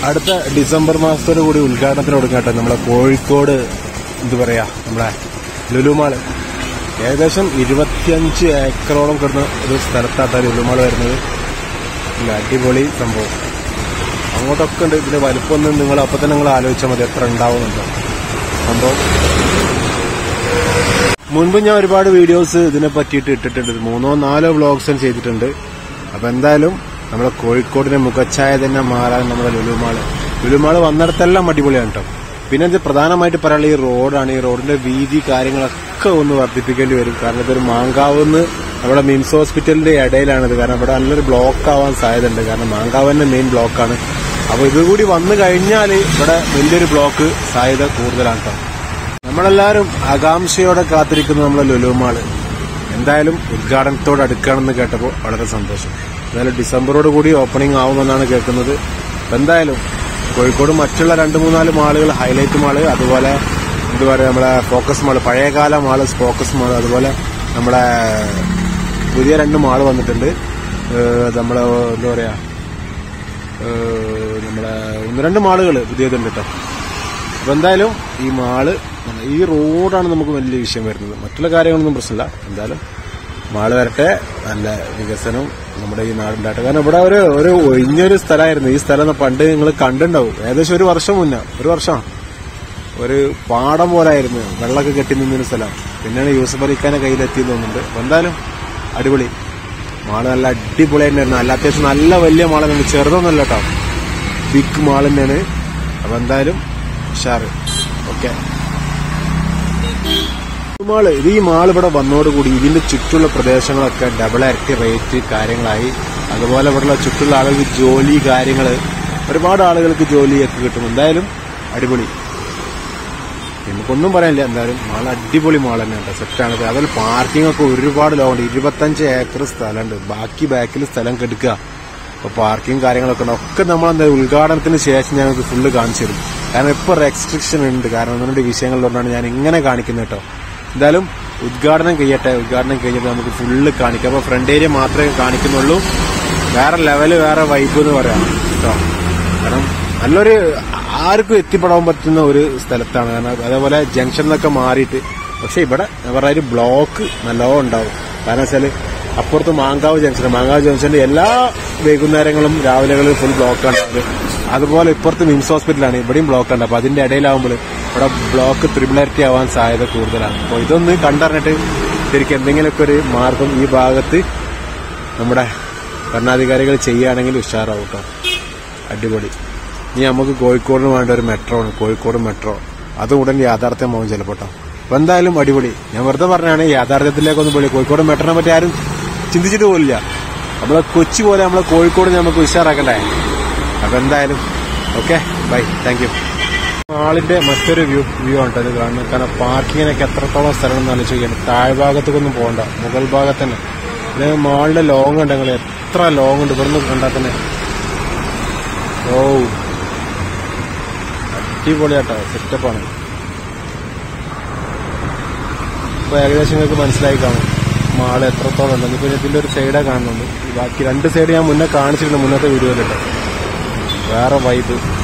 അടുത്ത ഡിസംബർ മാസത്തോടു കൂടി ഉദ്ഘാടനത്തിന് കൊടുക്കട്ടെ നമ്മളെ കോഴിക്കോട് എന്ത് പറയാ നമ്മളെ ലുലുമാള് ഏകദേശം ഇരുപത്തിയഞ്ച് ഏക്കറോളം കിടന്ന ഒരു സ്ഥലത്താട്ടാണ് ലുലുമാള് വരുന്നത് നല്ല അടിപൊളി സംഭവം അങ്ങോട്ടൊക്കെ ഉണ്ട് ഇതിന്റെ വലിപ്പമൊന്നും നിങ്ങൾ അപ്പൊ തന്നെ നിങ്ങൾ ആലോചിച്ചാൽ മതി എത്ര ഉണ്ടാവുന്നുണ്ടോ സംഭവം മുൻപ് ഞാൻ ഒരുപാട് വീഡിയോസ് ഇതിനെ പറ്റിയിട്ട് ഇട്ടിട്ടുണ്ട് മൂന്നോ നാലോ വ്ളോഗ്സ് ചെയ്തിട്ടുണ്ട് അപ്പൊ എന്തായാലും നമ്മളെ കോഴിക്കോടിന്റെ മുഖച്ഛായ തന്നെ മാറാൻ നമ്മുടെ ലുലുമാള് ലുലുമാള് വന്നിടത്തെല്ലാം അടിപൊളിയാണ് കേട്ടോ പിന്നെ ഇത് പ്രധാനമായിട്ട് പറയാനുള്ള ഈ റോഡാണ് ഈ റോഡിന്റെ വീതി കാര്യങ്ങളൊക്കെ ഒന്ന് വർദ്ധിപ്പിക്കേണ്ടി വരും കാരണം ഇതൊരു മാങ്കാവെന്ന് നമ്മുടെ മിംസ് ഹോസ്പിറ്റലിന്റെ ഇടയിലാണിത് കാരണം ഇവിടെ നല്ലൊരു ബ്ലോക്ക് ആവാൻ സാധ്യതയുണ്ട് കാരണം മാങ്കാവ് തന്നെ മെയിൻ ബ്ലോക്കാണ് അപ്പൊ ഇതുകൂടി വന്നു കഴിഞ്ഞാൽ ഇവിടെ വലിയൊരു ബ്ലോക്ക് സാധ്യത കൂടുതലാണ് കേട്ടോ നമ്മളെല്ലാവരും ആകാംക്ഷയോടെ കാത്തിരിക്കുന്ന നമ്മളെ ലുലുമാള് എന്തായാലും ഉദ്ഘാടനത്തോട് അടുക്കുകയാണെന്ന് കേട്ടപ്പോൾ വളരെ സന്തോഷം എന്തായാലും ഡിസംബറോട് കൂടി ഓപ്പണിംഗ് ആവുമെന്നാണ് കേൾക്കുന്നത് അപ്പൊ എന്തായാലും കോഴിക്കോട് മറ്റുള്ള രണ്ട് മൂന്നാല് മാളുകൾ ഹൈലൈറ്റ് മാള് അതുപോലെ എന്താ പറയുക നമ്മളെ ഫോക്കസ് മാള് പഴയകാല മാള് ഫോക്കസ് മാള് അതുപോലെ നമ്മളെ പുതിയ രണ്ട് മാള് വന്നിട്ടുണ്ട് ഏഹ് നമ്മളെ എന്താ പറയാ ഏഹ് നമ്മളെ ഒന്ന് രണ്ട് മാളുകൾ പുതിയതുണ്ട് കേട്ടോ അപ്പൊ എന്തായാലും ഈ മാള് ഈ റോഡാണ് നമുക്ക് വലിയ വിഷയം വരുന്നത് മറ്റുള്ള കാര്യങ്ങളൊന്നും പ്രശ്നമില്ല എന്തായാലും മാള് വരട്ടെ നല്ല വികസനം നമ്മുടെ ഈ നാടുണ്ടാട്ടെ കാരണം ഇവിടെ ഒരു ഒരു ഒഴിഞ്ഞൊരു സ്ഥലമായിരുന്നു ഈ സ്ഥലം പണ്ട് നിങ്ങൾ കണ്ടിട്ടുണ്ടാവും ഏകദേശം ഒരു വർഷം മുന്നേ ഒരു വർഷം ഒരു പാടം പോലായിരുന്നു വെള്ളമൊക്കെ കെട്ടി നിന്നൊരു സ്ഥലം പിന്നെയാണ് യൂസഫ് അലിഖാനെ കയ്യിലെത്തിയെന്ന് തോന്നുന്നുണ്ട് അപ്പൊ എന്തായാലും അടിപൊളി മാള് നല്ല അടിപൊളി തന്നെയായിരുന്നു നല്ല അത്യാവശ്യം നല്ല വലിയ മാള് തന്നെയാണ് ചെറുതൊന്നല്ല കേട്ടോ ബിഗ് മാൾ തന്നെയാണ് അപ്പൊ എന്തായാലും ഉഷാറ് ഓക്കെ മാള് ഇത് ഈ മാൾ ഇവിടെ വന്നതോടുകൂടി ഇതിന്റെ ചുറ്റുള്ള പ്രദേശങ്ങളൊക്കെ ഡബിൾ ഇരട്ടി റേറ്റ് കാര്യങ്ങളായി അതുപോലെ ഇവിടെയുള്ള ചുറ്റുള്ള ആളുകൾക്ക് ജോലി കാര്യങ്ങള് ഒരുപാട് ആളുകൾക്ക് ജോലിയൊക്കെ കിട്ടും എന്തായാലും അടിപൊളി നമുക്കൊന്നും പറയാനില്ല എന്തായാലും മാൾ അടിപൊളി മാൾ തന്നെയാണ് സെറ്റാണ് അതുപോലെ പാർക്കിംഗ് ഒക്കെ ഒരുപാട് ലോണ്ട് ഇരുപത്തഞ്ച് ഏക്കർ സ്ഥലമുണ്ട് ബാക്കി ബാക്കിൽ സ്ഥലം കെടുക്കുക അപ്പൊ പാർക്കിംഗ് കാര്യങ്ങളൊക്കെ ഉണ്ട് ഒക്കെ നമ്മൾ എന്താ ഉദ്ഘാടനത്തിന് ശേഷം ഞങ്ങൾക്ക് ഫുള്ള് കാണിച്ചു തരും കാരണം ഇപ്പൊ റെസ്ട്രിക്ഷൻ ഉണ്ട് കാരണം അതിനുണ്ട് വിഷയങ്ങളിലുകൊണ്ടാണ് ഞാൻ ഇങ്ങനെ കാണിക്കുന്നത് കേട്ടോ എന്തായാലും ഉദ്ഘാടനം കഴിയട്ടെ ഉദ്ഘാടനം കഴിഞ്ഞിട്ട് നമുക്ക് ഫുള്ള് കാണിക്കാം അപ്പൊ ഫ്രണ്ട് ഏരിയ മാത്രമേ കാണിക്കുന്നുള്ളൂ വേറെ ലെവല് വേറെ വൈബ് എന്ന് പറയാം കേട്ടോ കാരണം നല്ലൊരു ആർക്കും എത്തിപ്പെടാൻ പറ്റുന്ന ഒരു സ്ഥലത്താണ് കാരണം അതേപോലെ ജംഗ്ഷൻ എന്നൊക്കെ മാറിയിട്ട് പക്ഷെ ഇവിടെ ഞാൻ പറഞ്ഞ ഒരു ബ്ലോക്ക് നല്ലോണം ഉണ്ടാവും കാരണം വെച്ചാല് അപ്പുറത്ത് മാങ്കാവ് ജംഗ്ഷൻ മാങ്കാവ് ജംഗ്ഷന്റെ എല്ലാ വൈകുന്നേരങ്ങളും രാവിലെകളിൽ ഫുൾ ബ്ലോക്ക് ഉണ്ടാവും അതുപോലെ ഇപ്പുറത്ത് മിംസ് ഹോസ്പിറ്റലാണ് ഇവിടെയും ബ്ലോക്ക് ഉണ്ട് അപ്പൊ അതിന്റെ ഇടയിലാവുമ്പോൾ ഇവിടെ ബ്ലോക്ക് ത്രിബിളാരിറ്റി ആവാൻ സാധ്യത കൂടുതലാണ് അപ്പോൾ ഇതൊന്ന് കണ്ടറിഞ്ഞിട്ട് ശരിക്കും എന്തെങ്കിലുമൊക്കെ ഒരു മാർഗം ഈ ഭാഗത്ത് നമ്മുടെ ഭരണാധികാരികൾ ചെയ്യുകയാണെങ്കിൽ ഉഷാറാവും കേട്ടോ അടിപൊളി ഇനി നമുക്ക് കോഴിക്കോടിന് വേണ്ട ഒരു മെട്രോ ആണ് കോഴിക്കോട് മെട്രോ അത് ഉടൻ യാഥാർത്ഥ്യമാവും ചിലപ്പോൾ കേട്ടോ അപ്പൊ എന്തായാലും അടിപൊളി ഞാൻ വെറുതെ പറഞ്ഞാണ് യാഥാർത്ഥ്യത്തിലേക്കൊന്നും പോയി കോഴിക്കോട് മെട്രോനെ പറ്റി ആരും ചിന്തിച്ചിട്ട് പോലില്ല നമ്മളെ കൊച്ചി പോലെ നമ്മളെ കോഴിക്കോട് നമുക്ക് ഉഷാറാക്കണ്ടേ അപ്പൊ എന്തായാലും ഓക്കെ ബൈ താങ്ക് യു മാളിന്റെ മറ്റൊരു വ്യൂ വ്യൂ ആണ് ഇത് കാണുന്നത് കാരണം പാർക്കിങ്ങിനൊക്കെ എത്രത്തോളം സ്ഥലം എന്ന് ആലോചിക്കുകയാണ് താഴ്ഭാഗത്തേക്കൊന്നും പോകണ്ട മുകൾ ഭാഗത്ത് തന്നെ ഇത് മാളിന്റെ ലോങ് ഉണ്ട് നിങ്ങൾ എത്ര ലോങ് ഉണ്ട് ഇവിടുന്ന് കണ്ടാൽ തന്നെ ഓ അടിപൊളിയാട്ടോ സെറ്റപ്പാണ് ഇപ്പൊ ഏകദേശം നിങ്ങൾക്ക് മനസ്സിലായി കാണും മാള് എത്രത്തോളം ഉണ്ടെന്ന് പിന്നെ ഇതിന്റെ ഒരു സൈഡേ കാണുന്നുണ്ട് ഈ ബാക്കി രണ്ട് സൈഡ് ഞാൻ മുന്നേ കാണിച്ചിട്ടുണ്ട് മുന്നത്തെ വീഡിയോയിലിട്ട് വേറെ വൈബ്